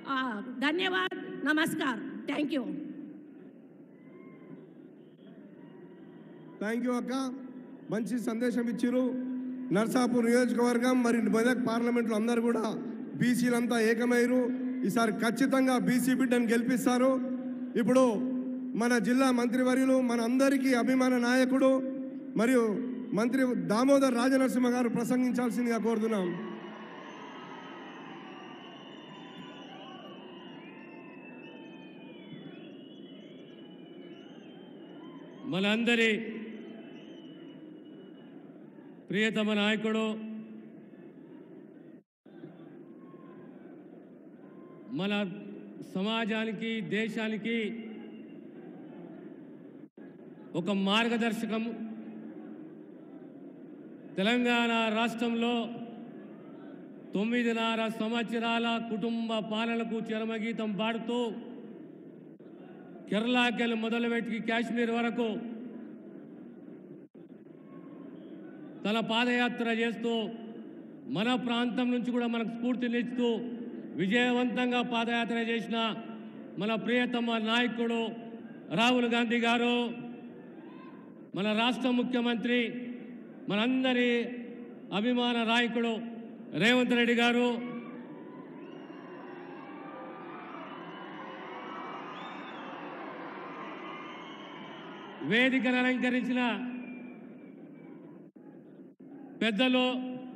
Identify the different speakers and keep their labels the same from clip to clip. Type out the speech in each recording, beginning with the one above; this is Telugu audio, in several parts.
Speaker 1: ఆ, ధన్యవాద్ నమస్కార్ థ్యాంక్ యూ
Speaker 2: థ్యాంక్ యూ అక్క మంచి సందేశం ఇచ్చిరు నర్సాపూర్ నియోజకవర్గం మరి మెదక్ పార్లమెంట్లో అందరు కూడా బీసీలంతా ఏకమయ్యారు ఈసారి ఖచ్చితంగా బీసీ బిడ్డను గెలిపిస్తారు ఇప్పుడు మన జిల్లా మంత్రివర్యులు మన అందరికీ అభిమాన నాయకుడు మరియు మంత్రి దామోదర్ రాజనరసింహ గారు ప్రసంగించాల్సిందిగా కోరుతున్నాం
Speaker 3: మనందరి ప్రియతమ నాయకుడు మన సమాజానికి దేశానికి ఒక మార్గదర్శకం తెలంగాణ రాష్ట్రంలో తొమ్మిదిన్నర సంవత్సరాల కుటుంబ పాలనకు చరమగీతం పాడుతూ కేరళకెళ్ళి మొదలుపెట్టి కాశ్మీర్ వరకు తన పాదయాత్ర చేస్తూ మన ప్రాంతం నుంచి కూడా మనకు స్ఫూర్తినిస్తూ విజయవంతంగా పాదయాత్ర చేసిన మన ప్రియతమ నాయకుడు రాహుల్ గాంధీ గారు మన రాష్ట్ర ముఖ్యమంత్రి మనందరి అభిమాన నాయకుడు రేవంత్ రెడ్డి గారు వేదికను అలంకరించిన పెద్దలు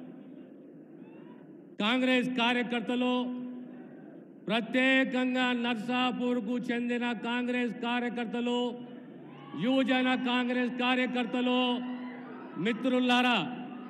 Speaker 3: కాంగ్రెస్ కార్యకర్తలు ప్రత్యేకంగా నర్సాపూర్కు చెందిన కాంగ్రెస్ కార్యకర్తలు యువజన కాంగ్రెస్ కార్యకర్తలు మిత్రులారా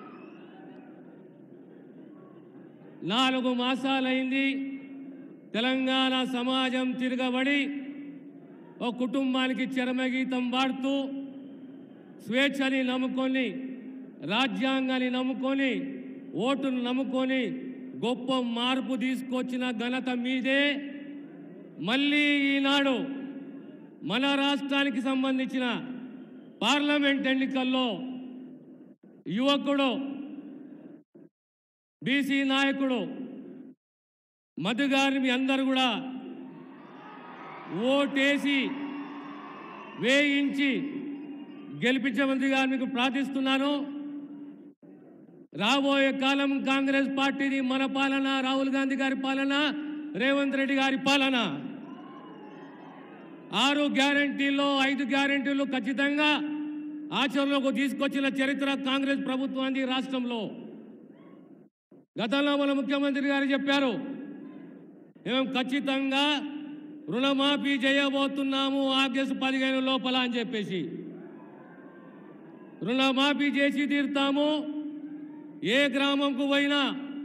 Speaker 3: నాలుగు మాసాలైంది తెలంగాణ సమాజం తిరగబడి ఓ కుటుంబానికి చరమగీతం పాడుతూ స్వేచ్ఛని నమ్ముకొని రాజ్యాంగాన్ని నమ్ముకొని ఓటును నమ్ముకొని గొప్ప మార్పు తీసుకొచ్చిన ఘనత మీదే మళ్ళీ ఈనాడు మన రాష్ట్రానికి సంబంధించిన పార్లమెంట్ ఎన్నికల్లో యువకుడు బీసీ నాయకుడు మధు గారిని మీ అందరూ కూడా ఓటేసి వేయించి గెలిపించమందిగా మీకు ప్రార్థిస్తున్నాను రాబోయే కాలం కాంగ్రెస్ పార్టీది మన పాలన రాహుల్ గాంధీ గారి పాలన రేవంత్ రెడ్డి గారి పాలన ఆరు గ్యారంటీల్లో ఐదు గ్యారంటీలు ఖచ్చితంగా ఆచరణలోకి తీసుకొచ్చిన చరిత్ర కాంగ్రెస్ ప్రభుత్వానికి రాష్ట్రంలో గతంలో మన ముఖ్యమంత్రి గారు చెప్పారు మేము ఖచ్చితంగా రుణమాఫీ చేయబోతున్నాము ఆగస్టు పదిహేను లోపల అని చెప్పేసి రుణమాఫీ చేసి తీరుతాము ఏ గ్రామంకు పోయినా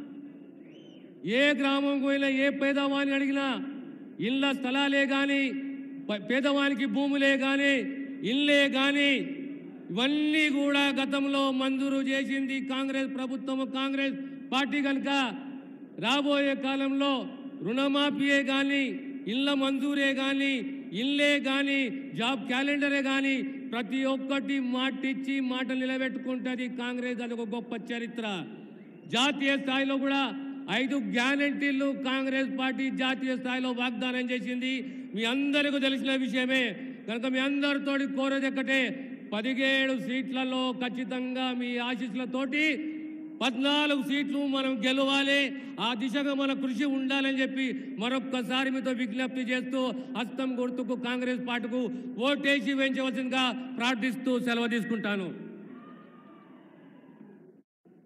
Speaker 3: ఏ గ్రామంకు పోయినా ఏ పేదవాడిని అడిగినా ఇళ్ళ స్థలాలే కానీ పేదవానికి భూములే కానీ ఇల్లే కానీ ఇవన్నీ కూడా గతంలో మంజూరు చేసింది కాంగ్రెస్ ప్రభుత్వం కాంగ్రెస్ పార్టీ కనుక రాబోయే కాలంలో రుణమాఫీయే కానీ ఇళ్ళ మంజూరే కానీ ఇల్లే కానీ జాబ్ క్యాలెండరే కానీ ప్రతి ఒక్కటి మాటిచ్చి మాట నిలబెట్టుకుంటుంది కాంగ్రెస్ అది ఒక గొప్ప చరిత్ర జాతీయ స్థాయిలో కూడా ఐదు గ్యారంటీలు కాంగ్రెస్ పార్టీ జాతీయ స్థాయిలో వాగ్దానం చేసింది మీ అందరికీ తెలిసిన విషయమే కనుక మీ అందరితోటి కోరేది ఒక్కటే పదిహేడు సీట్లలో ఖచ్చితంగా మీ ఆశీస్సులతోటి పద్నాలుగు సీట్లు మనం గెలవాలి ఆ దిశగా మన కృషి ఉండాలని చెప్పి మరొక్కసారి మీతో విజ్ఞప్తి చేస్తూ హస్తం గుర్తుకు కాంగ్రెస్ పార్టీకు ఓటేసి వేయించవలసిందిగా ప్రార్థిస్తూ సెలవు తీసుకుంటాను